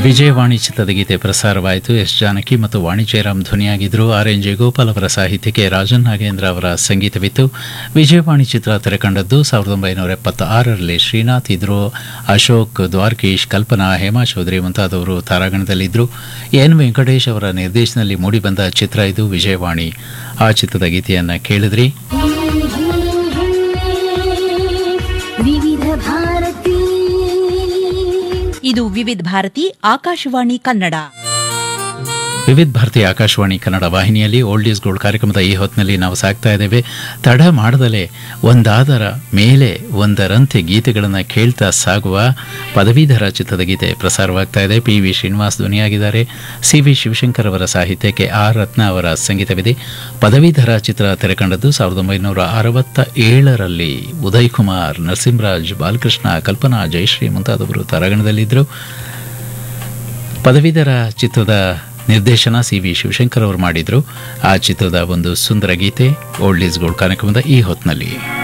ವಿಜಯವಾಣಿ ಚಿತ್ರದ ಗೀತೆ ಪ್ರಸಾರವಾಯಿತು ಎಸ್ ಜಾನಕಿ ಮತ್ತು ವಾಣಿ ಜಯರಾಮ್ ಧ್ವನಿಯಾಗಿದ್ದರು ಆರ್ ಎನ್ ಜಯಗೋಪಾಲ್ ಅವರ ಸಾಹಿತ್ಯಕ್ಕೆ ರಾಜನ್ ನಾಗೇಂದ್ರ ಅವರ ಸಂಗೀತವಿತ್ತು ವಿಜಯವಾಣಿ ಚಿತ್ರ ತೆರೆಕಂಡದ್ದು ಸಾವಿರದ ಒಂಬೈನೂರ ಎಪ್ಪತ್ತ ಆರರಲ್ಲಿ ಶ್ರೀನಾಥ್ ಇದ್ರು ಅಶೋಕ್ ದ್ವಾರಕೀಶ್ ಕಲ್ಪನಾ ಹೇಮಾ ಚೌಧರಿ ಮುಂತಾದವರು ತಾರಾಗಣದಲ್ಲಿದ್ದರು ಎನ್ ವೆಂಕಟೇಶ್ ಅವರ ನಿರ್ದೇಶನದಲ್ಲಿ ಮೂಡಿಬಂದ ಚಿತ್ರ ಇದು ವಿಜಯವಾಣಿ ಆ ಚಿತ್ರದ ಗೀತೆಯನ್ನು ಕೇಳಿದ್ರಿ ವಿವಿಧ ಭಾರತಿ ಇದು ವಿವಿಧ ಭಾರತಿ ಆಕಾಶವಾಣಿ ಕನ್ನಡ ವಿವಿಧ ಭಾರತಿ ಆಕಾಶವಾಣಿ ಕನ್ನಡ ವಾಹಿನಿಯಲ್ಲಿ ಓಲ್ಡ್ ಈಸ್ ಗೋಲ್ಡ್ ಕಾರ್ಯಕ್ರಮದ ಈ ಹೊತ್ತಿನಲ್ಲಿ ನಾವು ಸಾಕ್ತಾ ಇದ್ದೇವೆ ತಡ ಮಾಡದಲೇ ಒಂದಾದರ ಮೇಲೆ ಒಂದರಂತೆ ಗೀತೆಗಳನ್ನು ಕೇಳ್ತಾ ಸಾಗುವ ಪದವೀಧರ ಚಿತ್ರದ ಗೀತೆ ಪ್ರಸಾರವಾಗ್ತಾ ಇದೆ ಪಿ ವಿ ಶ್ರೀನಿವಾಸ್ ಧ್ವನಿಯಾಗಿದ್ದಾರೆ ಸಿ ವಿ ಶಿವಶಂಕರ್ ಅವರ ಸಾಹಿತ್ಯಕ್ಕೆ ಆರ್ ರತ್ನ ಅವರ ಸಂಗೀತವಿದೆ ಪದವೀಧರ ಚಿತ್ರ ತೆರೆಕಂಡದ್ದು ಸಾವಿರದ ಒಂಬೈನೂರ ಅರವತ್ತ ಏಳರಲ್ಲಿ ಉದಯ್ ಕುಮಾರ್ ನರಸಿಂಹರಾಜ್ ಬಾಲಕೃಷ್ಣ ಕಲ್ಪನಾ ಜಯಶ್ರೀ ಮುಂತಾದವರು ತಾರಾಗಣದಲ್ಲಿದ್ದರು ಪದವೀಧರ ಚಿತ್ರದ ನಿರ್ದೇಶನ ಸಿ ವಿ ಶಿವಶಂಕರ್ ಅವರು ಮಾಡಿದರು ಆ ಚಿತ್ರದ ಒಂದು ಸುಂದರ ಗೀತೆ ಓಲ್ಡ್ ಈಸ್ ಗೋಲ್ಡ್ ಕಾರ್ಯಕ್ರಮದ ಈ ಹೊತ್ತಿನಲ್ಲಿ